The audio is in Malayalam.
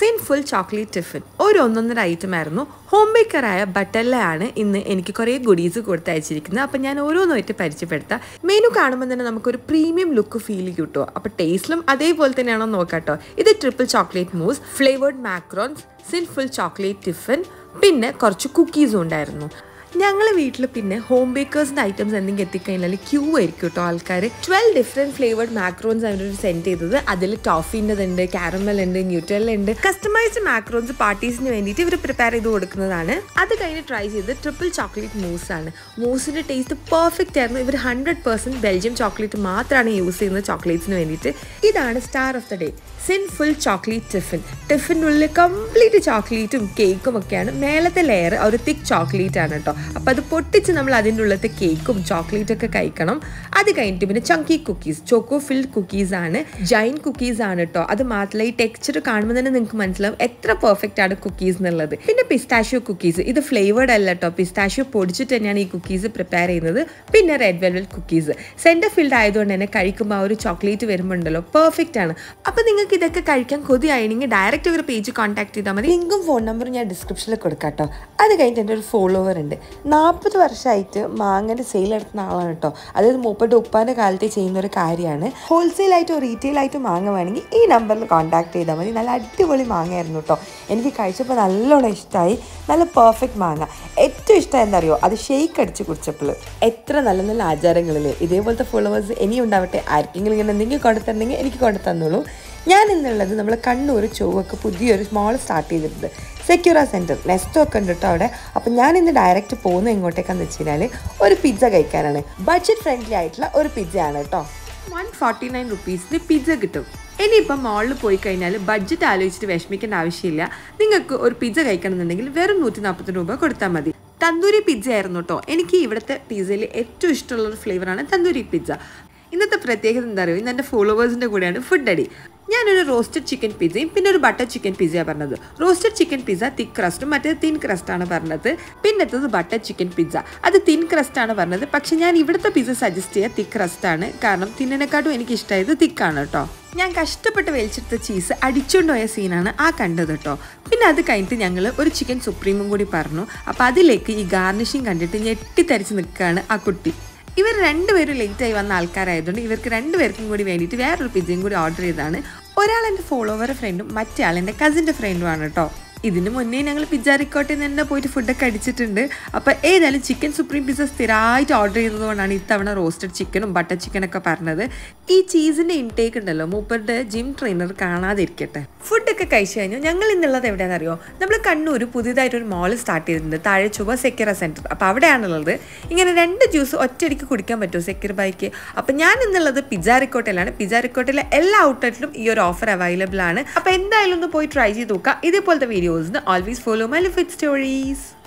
ഫുൾ ചോക്ലേറ്റ് ടിഫിൻ ഒരു ഒന്നൊന്നര ഐറ്റം ആയിരുന്നു ഹോം ബേക്കറായ ബട്ടല്ലയാണ് ഇന്ന് എനിക്ക് കുറേ ഗുഡീസ് കൊടുത്തയച്ചിരിക്കുന്നത് അപ്പം ഞാൻ ഓരോന്നായിട്ട് പരിചയപ്പെടുത്താം മെനു കാണുമ്പോൾ തന്നെ നമുക്കൊരു പ്രീമിയം ലുക്ക് ഫീൽ കിട്ടുമോ അപ്പോൾ ടേസ്റ്റിലും അതേപോലെ തന്നെയാണോ നോക്കാട്ടോ ഇത് triple chocolate mousse flavoured macarons sinful chocolate tiffin പിന്നെ കുറച്ച് കുക്കീസും ഉണ്ടായിരുന്നു ഞങ്ങൾ വീട്ടിൽ പിന്നെ ഹോം ബേക്കേഴ്സിൻ്റെ ഐറ്റംസ് എന്തെങ്കിലും എത്തിക്കഴിഞ്ഞാൽ ക്യൂ ആയിരിക്കും കേട്ടോ ആൾക്കാർ ട്വൽവ് ഡിഫറെൻറ്റ് ഫ്ലേവേർഡ് മാക്രോൺസ് അവർ സെൻഡ് ചെയ്തത് അതിൽ ടോഫീൻ്റെതുണ്ട് കാരമൽ ഉണ്ട് ന്യൂട്രൽ ഉണ്ട് കസ്റ്റമൈസ്ഡ് മാക്രോൺസ് പാർട്ടീസിന് വേണ്ടിയിട്ട് ഇവർ പ്രിപ്പയർ ചെയ്ത് കൊടുക്കുന്നതാണ് അത് കഴിഞ്ഞ് ട്രൈ ചെയ്ത് ട്രിപ്പിൾ ചോക്ലേറ്റ് മൂസ് ആണ് മൂസിൻ്റെ ടേസ്റ്റ് പെർഫെക്റ്റ് ആയിരുന്നു ഇവർ ഹൺഡ്രഡ് പെർസെൻറ്റ് ബെൽജിയം ചോക്ലേറ്റ് മാത്രമാണ് യൂസ് ചെയ്യുന്നത് ചോക്ലേറ്റ്സിന് വേണ്ടിയിട്ട് ഇതാണ് star of the day sinful chocolate tiffin ടിഫിൻ്റെ ഉള്ളിൽ കംപ്ലീറ്റ് ചോക്ലേറ്റും കേക്കും ഒക്കെയാണ് മേലത്തെ ലെയർ ഒരു തിക്ക് ചോക്ലേറ്റ് ആണ് കേട്ടോ അപ്പോൾ അത് പൊട്ടിച്ച് നമ്മൾ അതിൻ്റെ ഉള്ളത്തെ കേക്കും ചോക്ലേറ്റ് ഒക്കെ കഴിക്കണം അത് കഴിഞ്ഞിട്ട് പിന്നെ chunky cookies choco filled cookies ആണ് ജൈൻ കുക്കീസ് ആണ് കേട്ടോ അത് മാത്രമല്ല ഈ ടെക്സ്ചർ കാണുമ്പോൾ തന്നെ നിങ്ങൾക്ക് മനസ്സിലാവും എത്ര പെർഫെക്റ്റ് ആണ് കുക്കീസ് എന്നുള്ളത് പിന്നെ പിസ്താഷ്യോ കുക്കീസ് ഇത് ഫ്ലേവേർഡ് അല്ല കേട്ടോ പിസ്താഷ്യോ പൊടിച്ചിട്ട് തന്നെയാണ് ഈ കുക്കീസ് പ്രിപ്പയർ ചെയ്യുന്നത് പിന്നെ red velvet cookies centre filled ആയതുകൊണ്ട് തന്നെ കഴിക്കുമ്പോൾ ആ ഒരു ചോക്ലേറ്റ് വരുമ്പോൾ ഉണ്ടല്ലോ പെർഫെക്റ്റ് ആണ് അപ്പോൾ നിങ്ങൾക്ക് ഇതൊക്കെ കഴിക്കാൻ കൊതിയായിരുന്നെങ്കിൽ ഡയറക്റ്റ് ഒരു പേജ് കോൺടാക്ട് ചെയ്താൽ മതി ലിങ്കും ഫോൺ നമ്പറും ഞാൻ ഡിസ്ക്രിപ്ഷനിൽ കൊടുക്കാം കേട്ടോ അത് കഴിഞ്ഞിട്ട് എൻ്റെ ഒരു ഫോളോവർ ഉണ്ട് നാൽപ്പത് വർഷമായിട്ട് മാങ്ങൻ്റെ സെയിൽ നടത്തുന്ന ആളാണ് കേട്ടോ അതായത് മൂപ്പയുടെ ഉപ്പാൻ്റെ കാലത്ത് ചെയ്യുന്ന ഒരു കാര്യമാണ് ഹോൾസെയിൽ ആയിട്ടോ റീറ്റെയിൽ ആയിട്ടോ മാങ്ങ വേണമെങ്കിൽ ഈ നമ്പറിൽ കോൺടാക്ട് ചെയ്താൽ മതി നല്ല അടിപൊളി മാങ്ങയായിരുന്നു കേട്ടോ എനിക്ക് കഴിച്ചപ്പോൾ നല്ലോണം ഇഷ്ടമായി നല്ല പെർഫെക്റ്റ് മാങ്ങ ഏറ്റവും ഇഷ്ടം എന്താ അറിയോ അത് ഷെയ്ക്ക് അടിച്ച് കുടിച്ചപ്പോൾ എത്ര നല്ല നല്ല ആചാരങ്ങളിൽ ഇതേപോലത്തെ ഫോളോവേഴ്സ് ഇനിയും ഉണ്ടാവട്ടെ ആർക്കെങ്കിലും ഇങ്ങനെ എന്തെങ്കിലും കൊണ്ടു തരണമെങ്കിൽ എനിക്ക് കൊണ്ടു തന്നോളൂ ഞാൻ ഇന്നുള്ളത് നമ്മൾ കണ്ണൂർ ചൊവ്വക്ക് പുതിയൊരു സ്മോൾ സ്റ്റാർട്ട് ചെയ്തിട്ടുണ്ട് സെക്യൂറ സെൻറ്റർ നെസ്റ്റോ ഒക്കെ ഉണ്ട് കേട്ടോ അവിടെ അപ്പം ഞാൻ ഇന്ന് ഡയറക്റ്റ് പോകുന്നത് എങ്ങോട്ടേക്കാന്ന് വെച്ച് കഴിഞ്ഞാൽ ഒരു പിസ്സ കഴിക്കാനാണ് ബഡ്ജറ്റ് ഫ്രണ്ട്ലി ആയിട്ടുള്ള ഒരു പിസ്സയാണ് കേട്ടോ വൺ ഫോർട്ടി നയൻ റുപ്പീസിന് പിസ്സ കിട്ടും ഇനിയിപ്പം മോളിൽ പോയി കഴിഞ്ഞാൽ ബഡ്ജറ്റ് ആലോചിച്ചിട്ട് വിഷമിക്കേണ്ട ആവശ്യമില്ല നിങ്ങൾക്ക് ഒരു പിസ്സ കഴിക്കണമെന്നുണ്ടെങ്കിൽ വെറും നൂറ്റി നാൽപ്പത്തി രൂപ കൊടുത്താൽ മതി തന്തൂരി പിസ്സ ആയിരുന്നു കേട്ടോ എനിക്ക് ഇവിടുത്തെ പിസ്സയിൽ ഏറ്റവും ഇഷ്ടമുള്ള ഒരു ഫ്ലേവറാണ് തന്തൂരി പിസ്സ ഇന്നത്തെ പ്രത്യേകത എന്താ പറയുക ഇന്ന് എൻ്റെ ഫോളോവേഴ്സിൻ്റെ കൂടെയാണ് ഫുഡ് അടി ഞാനൊരു റോസ്റ്റഡ് ചിക്കൻ പിസ്സയും പിന്നെ ഒരു ബട്ടർ ചിക്കൻ പിസ്സയാണ് പറഞ്ഞത് റോസ്റ്റഡ് ചിക്കൻ പിസ്സ തിക്ക് ക്രസ്റ്റും മറ്റേത് തിൻ ക്രസ്റ്റാണ് പറഞ്ഞത് പിന്നത്തത് ബട്ടർ ചിക്കൻ പിസ്സ അത് തിൻ ക്രസ്റ്റാണ് പറഞ്ഞത് പക്ഷെ ഞാൻ ഇവിടുത്തെ പിസ്സ സജസ്റ്റ് ചെയ്യുക തിക്ക് ക്രസ്റ്റാണ് കാരണം തിന്നിനെക്കാട്ടും എനിക്ക് ഇഷ്ടമായത് തിക്കാണ് കേട്ടോ ഞാൻ കഷ്ടപ്പെട്ട് വലിച്ചെടുത്ത ചീസ് അടിച്ചുകൊണ്ട് പോയ സീനാണ് ആ കണ്ടത് കേട്ടോ പിന്നെ അത് കഴിഞ്ഞിട്ട് ഞങ്ങൾ ഒരു ചിക്കൻ സുപ്രീമും കൂടി പറഞ്ഞു അപ്പോൾ അതിലേക്ക് ഈ ഗാർണിഷിങ് കണ്ടിട്ട് ഞെട്ടിത്തരിച്ച് നിൽക്കുകയാണ് ആ കുട്ടി ഇവർ രണ്ടുപേരും ലേറ്റായി വന്ന ആൾക്കാരായതുകൊണ്ട് ഇവർക്ക് രണ്ടുപേർക്കും കൂടി വേണ്ടിയിട്ട് വേറൊരു പിzzയും കൂടി ഓർഡർ ചെയ്തതാണ് ഒരാൾ എൻ്റെ ഫോളോവർ ഫ്രണ്ടും മറ്റേ ആൾ എൻ്റെ കസിൻ്റെ ഫ്രണ്ടുമാണ് കേട്ടോ ഇതിന് മുന്നേ ഞങ്ങൾ പിസ്സ റിക്കോട്ടിൽ നിന്ന് തന്നെ പോയിട്ട് ഫുഡൊക്കെ അടിച്ചിട്ടുണ്ട് അപ്പോൾ ഏതായാലും ചിക്കൻ സുപ്രീം പിസ്സ സ്ഥിരമായിട്ട് ഓർഡർ ചെയ്തതുകൊണ്ടാണ് ഇത്തവണ റോസ്റ്റഡ് ചിക്കനും ബട്ടർ ചിക്കനൊക്കെ പറഞ്ഞത് ഈ ചീസിൻ്റെ ഇൻടേക്ക് ഉണ്ടല്ലോ മൂപ്പരുടെ ജിം ട്രെയിനർ കാണാതിരിക്കട്ടെ ഫുഡൊക്കെ കഴിച്ചു കഴിഞ്ഞാൽ ഞങ്ങൾ ഇന്നുള്ളത് എവിടെയാണെന്ന് അറിയോ നമ്മൾ കണ്ണൂർ പുതിയതായിട്ടൊരു മോൾ സ്റ്റാർട്ട് ചെയ്തിട്ടുണ്ട് താഴെ ചുവ സെക്യൂറ സെൻറ്റർ അപ്പോൾ അവിടെയാണുള്ളത് ഇങ്ങനെ രണ്ട് ജ്യൂസ് ഒറ്റയടിക്ക് കുടിക്കാൻ പറ്റുമോ സെക്യൂർ ബൈക്ക് അപ്പോൾ ഞാൻ ഇന്നുള്ളത് പിസ്സ റിക്കോട്ടിലാണ് പിസ്സ റിക്കോട്ടിലെ എല്ലാ ഔട്ട്ലെറ്റിലും ഈ ഒരു ഓഫർ അവൈലബിൾ ആണ് അപ്പോൾ എന്തായാലും ഒന്ന് പോയി ട്രൈ ചെയ്ത് നോക്കുക ഇതേപോലത്തെ വീഡിയോസിന് always follow my lift stories